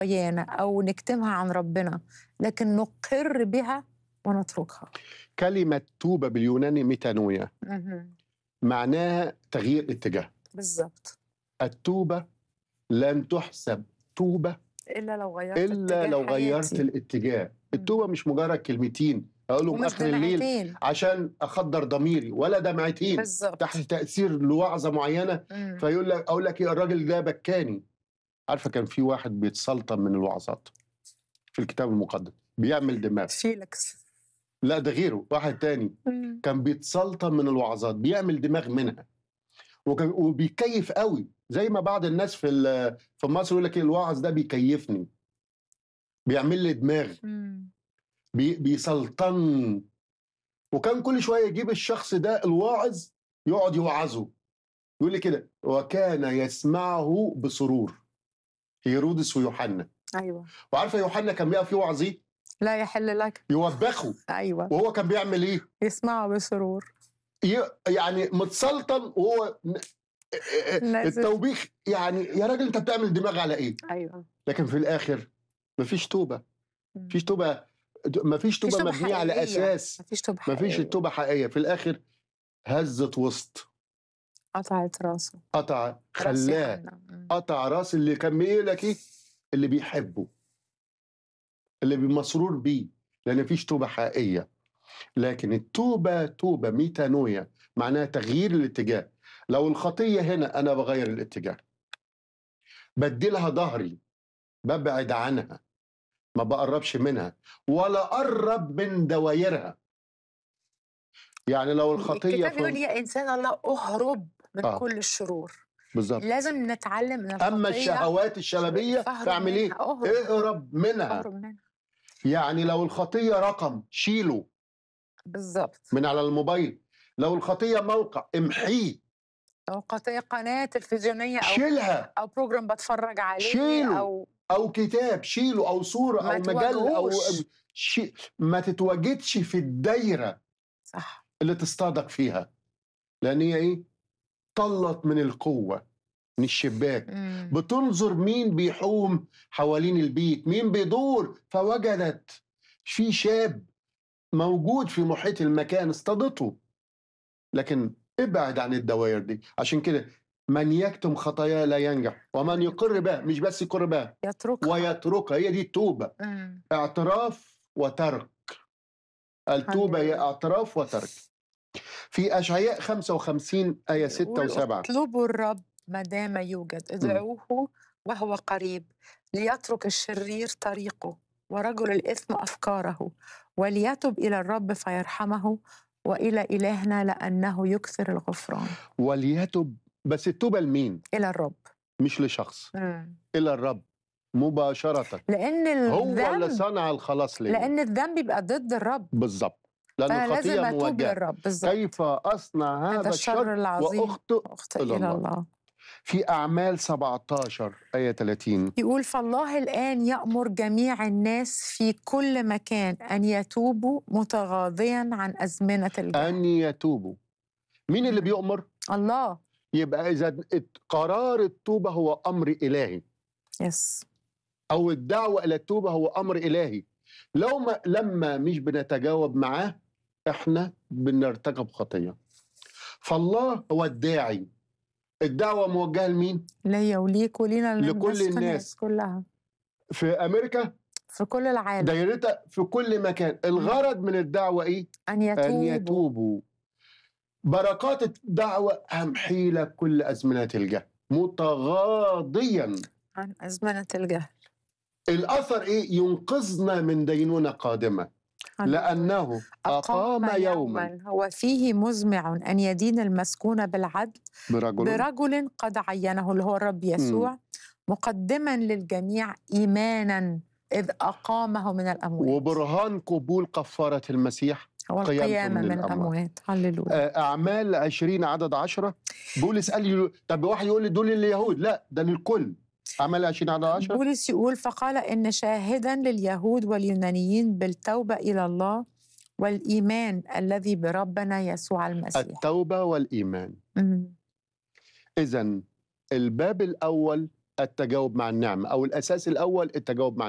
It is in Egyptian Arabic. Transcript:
خيانة أو نكتمها عن ربنا لكن نقر بها ونتركها كلمة توبة باليوناني ميتانويا معناها تغيير اتجاه بالظبط التوبة لن تحسب توبة إلا لو غيرت إلا اتجاه لو غيرت حياتي. الاتجاه التوبة مش مجرد كلمتين أقولهم ومش آخر الليل دمعتين عشان أخدر ضميري ولا دمعتين بالظبط تحت تأثير لوعظة معينة مم. فيقول لك أقول لك إيه الراجل ده بكاني عارفة كان في واحد بيتسلطن من الوعظات في الكتاب المقدس بيعمل دماغ فيليكس لا ده غيره واحد تاني مم. كان بيتسلطن من الوعظات بيعمل دماغ منها وكان وبيكيف قوي زي ما بعض الناس في ال- في مصر يقول لك إيه، الوعظ ده بيكيفني بيعمل لي دماغ مم. بي بيسلطن وكان كل شويه يجيب الشخص ده الواعظ يقعد يوعظه يقول لي كده وكان يسمعه بسرور هيرودس ويوحنا أيوة وعارفه يوحنا كان بيقف يوعظ ايه؟ لا يحل لك يوبخه أيوة وهو كان بيعمل ايه؟ يسمعوا بسرور ي- يعني متسلطن وهو ن- لازم. التوبيخ يعني يا راجل انت بتعمل دماغ على ايه؟ أيوة لكن في الاخر مفيش توبه مم. مفيش توبه مفيش توبه توبة مبنيه على حقيقية. اساس مفيش توبة مفيش حقيقية. التوبه حقيقيه في الاخر هزت وسط قطعت راسه قطع راس خلاه يوحنا. مم. قطع راس اللي كان بيقول لك ايه اللي بيحبه اللي مسرور بيه لان مفيش توبه حقيقيه لكن التوبه توبه ميتانويا معناها تغيير الاتجاه لو الخطيه هنا انا بغير الاتجاه بديلها ظهري ببعد عنها ما بقربش منها ولا قرب من دوايرها يعني لو الخطيه الكتاب يقول في... يا إنسان الله أهرب من آه. كل الشرور بالظبط لازم نتعلم من الخطية اما الشهوات الشبابيه فاهرب تعمل ايه منها، أهرب اهرب منها أهرب منها يعني لو الخطيه رقم شيله بالظبط من على الموبايل لو الخطيه موقع امحيه لو قطيع قناة تلفزيونية أو شيلها أو بروجرام بتفرج عليه شيله. أو او كتاب شيله او صوره ما او مجله او تواجهوش. شي... ما تتواجدش في الدايره صح اللي تصطادك فيها لان هي ايه طلت من القوه من الشباك مم. بتنظر مين بيحوم حوالين البيت مين بيدور فوجدت في شاب موجود في محيط المكان اصطادته لكن ابعد عن الدوائر دي عشان كده من يكتم خطاياه لا ينجح ومن يقر بها مش بس يقر بها يتركها ويتركها هي دي التوبة مم. اعتراف وترك التوبة هي هللويا. اعتراف وترك في أشعياء 55 آية 6 يقول و7 اطلبوا الرب ما دام يوجد ادعوه وهو قريب ليترك الشرير طريقه ورجل الإثم أفكاره وليتب إلى الرب فيرحمه وإلى إلهنا لأنه يكثر الغفران وليتب بس التوبة لمين؟ إلى الرب مش لشخص مم. إلى الرب مباشرة لأن هو اللي الذنب صنع الخلاص ليه لأن الذنب يبقى ضد الرب بالظبط لأن فأنا لازم الخطية أتوب موجهة للرب بالظبط كيف أصنع هذا هذا الشر الشر العظيم وأخطئ أخطئ إلى إلى الله. الله في أعمال 17 آية 30 يقول فالله الآن يأمر جميع الناس في كل مكان أن يتوبوا متغاضيا عن أزمنة الجهل أن يتوبوا مين اللي مم. بيؤمر؟ الله يبقى إذا ات- قرار التوبة هو أمر إلهي يس أو الدعوة إلى التوبة هو أمر إلهي لو ما لما مش بنتجاوب معاه إحنا بنرتكب خطية فالله هو الداعي الدعوة موجهة لمين؟ ليا وليك ولينا لكل للناس الناس. كلها في أمريكا في كل العالم دايرتها في كل مكان الغرض من الدعوة إيه؟ أن أن يتوبوا يتوبوا بركات الدعوة أمحي لك كل أزمنة الجهل متغاضيا عن أزمنة الجهل الأثر إيه؟ ينقذنا من دينونة قادمة لأنه أقام يوما هو فيه مزمع أن يدين المسكون بالعدل برجل برجل قد عينه اللي هو الرب يسوع مقدما للجميع إيمانا إذ أقامه من الأموات وبرهان قبول كفارة المسيح هو قيامته القيامة من من الأموات. الأموات هللويا آه، أعمال 20 عدد 10 بولس قال لي طب واحد يقول لي دول اليهود لا ده للكل أعمال 20 عدد 10 بولس يقول فقال إن شاهدا لليهود واليونانيين بالتوبة إلى الله والإيمان الذي بربنا يسوع المسيح التوبة والإيمان مم. إذا الباب الأول التجاوب مع النعمة أو الأساس الأول التجاوب مع